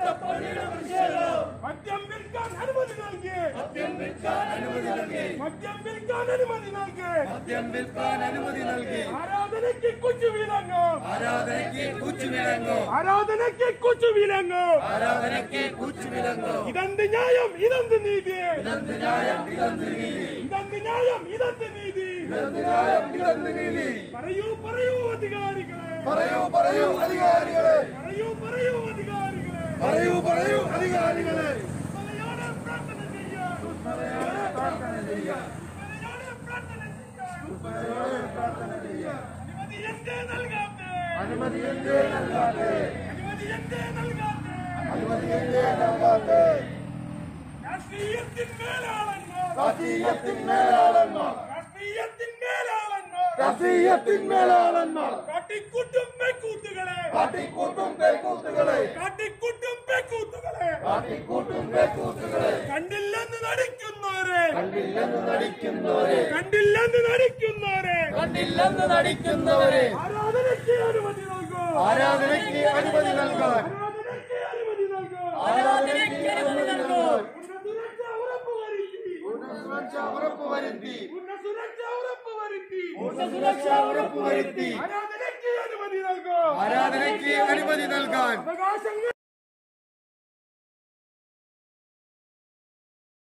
അട്ടപ്പാടിയുടെ പ്രതിഷേധം മദ്യം വിൽക്കാൻ അനുമതി നൽകി മദ്യം വിൽക്കാൻ അനുമതി നൽകി മദ്യം വിൽക്കാൻ അനുമതി നൽകി മദ്യം വിൽക്കാൻ അനുമതി നൽകി ആരാധനയ്ക്ക് കൊച്ചു വിലങ്ങും ആരാധനയ്ക്ക് കൂച്ചുവിലങ്ങോ ആരാധനയ്ക്ക് കൊച്ചു വിലങ്ങും ആരാധനയ്ക്ക് കൂച്ചുവിലങ്ങോ ഇതെന്ത് ന്യായം ഇതെന്ത് നീതി ഇതെന്ത് ന്യായം ഇതെന്ത് നീതി ഇതെന്ത് ന്യായം ഇതെന്ത് നീതി ഇതെന്ത് ന്യായം ഇതെന്ത് നീതി പറയൂ പറയൂ അധികാരികളെ പറയൂ പറയൂ അധികാരികളെ പറയൂ പറയൂ അധികാരികളെ പറയൂ പറയൂ അധികാരികളെ മലയാള പ്രാർത്ഥന ചെയ്യാൻ മലയാള പ്രാർത്ഥന ചെയ്യാൻ അനുമതി എന്തേ നൽകാത്തേ അനുമതി എന്തേ നൽകാതെ അനുമതി എന്തേ നൽകാത്തേ അനുമതി എന്തേ നൽകാതെ രാഷ്ട്രീയത്തിൻ മേലാളന്മാർ രാഷ്ട്രീയത്തിൻ മേലാളന്മാർ രാഷ്ട്രീയത്തിൻ മേലാളന്മാർ രാഷ്ട്രീയത്തിൻ മേലാളന്മാർ കാട്ടിക്കൂട്ടും പേക്കൂത്തുകളെ കാട്ടിക്കൂട്ടും പേക്കൂത്തുകളെ കാട്ടിക്കൂട്ടും പേക്കൂത്തുകളെ കാട്ടിക്കൂട്ടും പേക്കൂത്തുകളെ കണ്ടില്ലെന്ന് നടിക്കുന്നവരെ കണ്ടില്ലെന്ന് നടിക്കുന്നവരെ കണ്ടില്ലെന്ന് നടിക്കുന്നവരെ കണ്ടില്ലെന്ന് നടിക്കുന്നവരെ ആരാധനയ്ക്ക് അനുമതി നൽകൂ ആരാധനയ്ക്ക് അനുമതി നൽകാൻ ആരാധനയ്ക്ക് അനുമതി നൽകൂ ആരാധനയ്ക്ക് അനുമതി നൽകാൻ ഉന്നത സുരക്ഷ ഉറപ്പുവരുത്തി ഉന്നത സുരക്ഷ ഉറപ്പുവരുത്തി ഉന്നത സുരക്ഷ ഉറപ്പുവരുത്തി ഉന്നത സുരക്ഷ ഉറപ്പുവരുത്തി ആരാധനയ്ക്ക് അനുമതി നൽകൂ ആരാധനയ്ക്ക് അനുമതി നൽകാൻ അവകാശങ്ങൾ